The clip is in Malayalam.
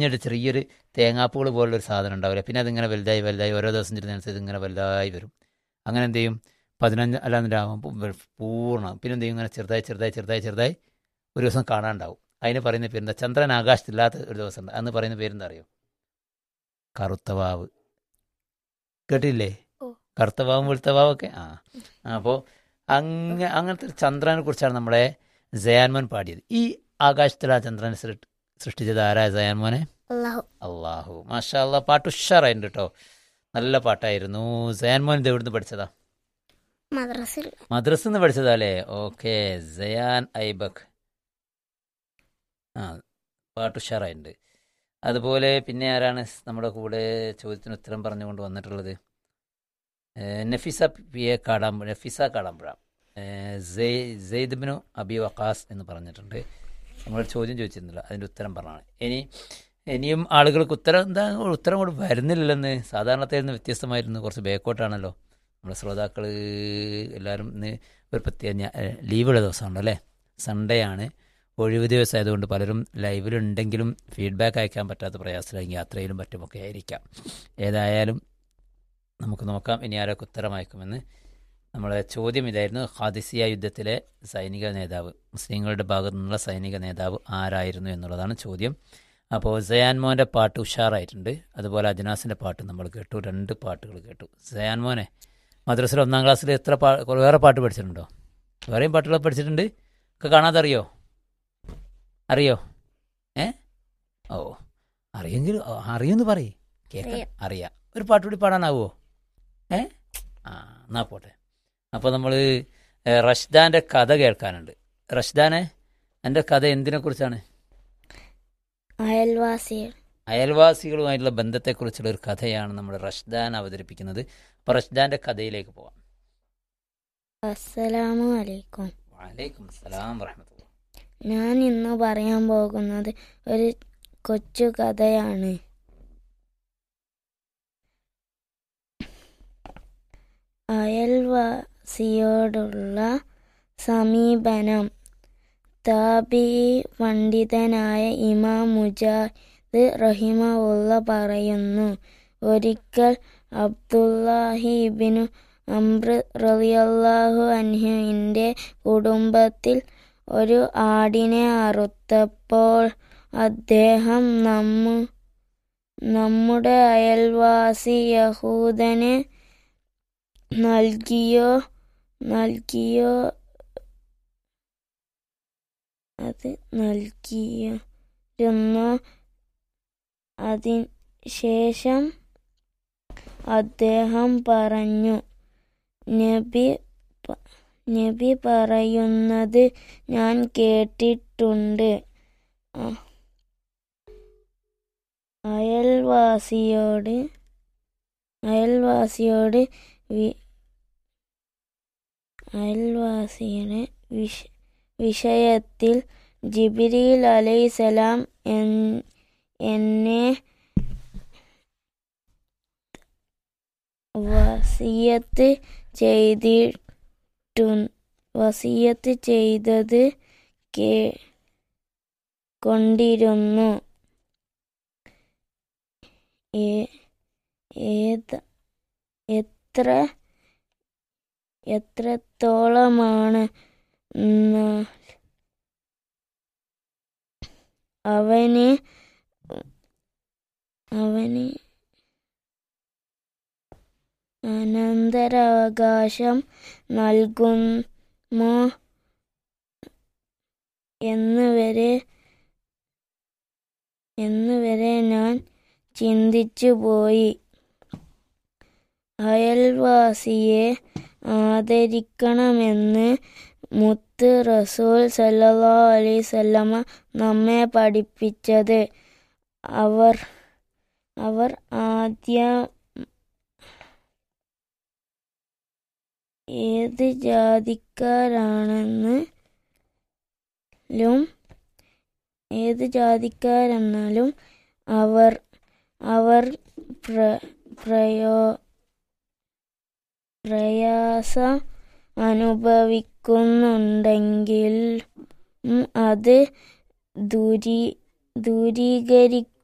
കുഞ്ഞിട്ട് ചെറിയൊരു തേങ്ങാപ്പൂൾ പോലുള്ള ഒരു സാധനം ഉണ്ടാവില്ല പിന്നെ അതിങ്ങനെ വലുതായി വലുതായി ഓരോ ദിവസം ചെല്ലുന്നതനുസരിച്ച് ഇങ്ങനെ വലുതായി വരും അങ്ങനെ എന്ത് ചെയ്യും പതിനഞ്ച് അല്ലാന്നിട്ടാകുമ്പോൾ പൂർണ്ണം പിന്നെ എന്ത് ചെയ്യും ഇങ്ങനെ ചെറുതായി ചെറുതായി ചെറുതായി ചെറുതായി ഒരു ദിവസം കാണാണ്ടാവും അതിന് പറയുന്ന പേരെന്താ ചന്ദ്രൻ ആകാശത്തില്ലാത്ത ഒരു ദിവസം ഉണ്ട് അന്ന് പറയുന്ന പേരെന്താ അറിയോ കറുത്തവാവ് കേട്ടില്ലേ ഓ. കറുത്തവാവും വെളുത്തവാവൊക്കെ ആ അപ്പോൾ അങ്ങ അങ്ങനത്തെ ഒരു ചന്ദ്രനെ കുറിച്ചാണ് നമ്മളെ ജയാൻമോൻ പാടിയത് ഈ ആകാശത്തിൽ ആ ചന്ദ്രനെ സൃ- സൃഷ്ടിച്ചത് ആരാ ജയാൻമോനെ അള്ളാഹു അള്ളാഹു മാഷാ അല്ലാ പാട്ട് ഉഷാറായിട്ടുണ്ട് കേട്ടോ നല്ല പാട്ടായിരുന്നു ജയാൻമോൻ ഇത് എവിടുന്ന് പഠിച്ചതാ മദ്രസിൽ മദ്രസ നിന്ന് പഠിച്ചതാല്ലേ ഓക്കെ ജയാൻ ഐബക് ആ പാട്ട് ഉഷാറായിട്ടുണ്ട് അതുപോലെ പിന്നെ ആരാണ് നമ്മുടെ കൂടെ ചോദ്യത്തിന് ഉത്തരം പറഞ്ഞുകൊണ്ട് വന്നിട്ടുള്ളത് ഏഹ് നഫീസ പി എ കാടാമ്പുഴ നഫീസ കാടാമ്പുഴ ഏഹ് സെയ്- സെയ്ദ് അബി വക്കാസ് എന്ന് പറഞ്ഞിട്ടുണ്ട് നമ്മൾ ചോദ്യം ചോദിച്ചിരുന്നില്ല അതിൻ്റെ ഉത്തരം പറഞ്ഞാണ് ഇനി ഇനിയും ആളുകൾക്ക് ഉത്തരം എന്താ ഉത്തരം കൂടെ വരുന്നില്ലെന്ന് സാധാരണത്തിൽ നിന്ന് വ്യത്യസ്തമായിരുന്നു കുറച്ച് ബാക്കോട്ടാണല്ലോ നമ്മുടെ ശ്രോതാക്കൾ എല്ലാവരും ഇന്ന് ഒരു പ്രത്യേക ഞാ- ഏഹ് ലീവുള്ള ദിവസമുണ്ട് അല്ലേ സൺഡേ ആണ് ഒഴിവ് ദിവസം ആയതുകൊണ്ട് പലരും ലൈവിലുണ്ടെങ്കിലും ഫീഡ്ബാക്ക് അയക്കാൻ പറ്റാത്ത പ്രയാസത്തിലായിരിക്കും യാത്രയിലും മറ്റുമൊക്കെ ആയിരിക്കാം ഏതായാലും നമുക്ക് നോക്കാം ഇനി ആരൊക്കെ ഉത്തരം അയക്കുമെന്ന് നമ്മളെ ചോദ്യം ഇതായിരുന്നു ഖാദിസിയ യുദ്ധത്തിലെ സൈനിക നേതാവ് മുസ്ലിങ്ങളുടെ ഭാഗത്തു നിന്നുള്ള സൈനിക നേതാവ് ആരായിരുന്നു എന്നുള്ളതാണ് ചോദ്യം അപ്പോൾ സയാൻ മോൻ്റെ പാട്ട് ഉഷാറായിട്ടുണ്ട് അതുപോലെ അജനാസിൻ്റെ പാട്ട് നമ്മൾ കേട്ടു രണ്ട് പാട്ടുകൾ കേട്ടു സയാൻ മോനെ മദ്രസയിൽ ഒന്നാം ക്ലാസ്സിൽ എത്ര പാ വേറെ പാട്ട് പഠിച്ചിട്ടുണ്ടോ വേറെയും പാട്ടുകൾ പഠിച്ചിട്ടുണ്ട് ഒക്കെ കാണാതെ അറിയോ അറിയോ ഏ ഓ അറിയെങ്കിൽ ഓ, അറിയുമെന്ന് പറയ് കേൾക്കാം അറിയാം. അറിയാം ഒരു പാട്ട് കൂടി പാടാനാവോ ഏ ആ എന്നാ പോട്ടെ അപ്പോൾ നമ്മൾ റഷ്ദാൻ്റെ കഥ കേൾക്കാനുണ്ട് റഷ്ദാനെ എൻ്റെ കഥ എന്തിനെ കുറിച്ചാണ് അയൽവാസികൾ അയൽവാസികളുമായിട്ടുള്ള ബന്ധത്തെക്കുറിച്ചുള്ള ഒരു കഥയാണ് നമ്മുടെ റഷ്ദാൻ അവതരിപ്പിക്കുന്നത് അപ്പോൾ റഷ്ദാൻ്റെ കഥയിലേക്ക് പോവാം അസ്സലാമു അലൈക്കും വലൈക്കും അസ്സലാം വറഹമത്തുള്ള ഞാൻ ഇന്ന് പറയാൻ പോകുന്നത് ഒരു കൊച്ചു കഥയാണ് അയൽവാസിയോടുള്ള സമീപനം താബി പണ്ഡിതനായ ഇമാം മുജാദ് റഹിമഉള്ള പറയുന്നു ഒരിക്കൽ അബ്ദുല്ലാഹി ഇബിനു അംർ റളിയല്ലാഹു അൻഹുവിൻ്റെ കുടുംബത്തിൽ ഒരു ആടിനെ അറുത്തപ്പോൾ അദ്ദേഹം നമ്മു നമ്മുടെ അയൽവാസി യഹൂദന് നൽകിയോ നൽകിയോ അത് നൽകിയിരുന്നു അതിന് ശേഷം അദ്ദേഹം പറഞ്ഞു നബി പ- നബി പറയുന്നത് ഞാൻ കേട്ടിട്ടുണ്ട് അ- അയൽവാസിയോട് അയൽവാസിയോട് വി- അയൽവാസിയുടെ വിഷ വിഷയത്തിൽ ജിബിരിൽ അലൈസലാം എന്നെ വസിയത്ത് ചെയ്തിട്ടു വസിയത്ത് ചെയ്തത് കേ കൊണ്ടിരുന്നു ഏ- ഏത എത്ര എത്രത്തോളമാണ് ന- അവന് അവന് അനന്തരാവകാശം നൽകുമോ എന്ന് വരെ എന്ന് വരെ ഞാൻ ചിന്തിച്ചു പോയി അയൽവാസിയെ ആദരിക്കണമെന്ന് മുത്ത് റസൂൽ സല്ലല്ലാഹു അലൈഹി വസല്ലമ നമ്മെ പഠിപ്പിച്ചത് അവർ അവർ ആദ്യ ഏത് ജാതിക്കാരാണെന്ന് ലും ഏത് ജാതിക്കാരെന്നാലും അവർ അവർ പ്ര പ്രയോ പ്രയാസം അനുഭവിക്കുന്നുണ്ടെങ്കിൽ ഉം, അത് ദൂരീ ദൂരീകരി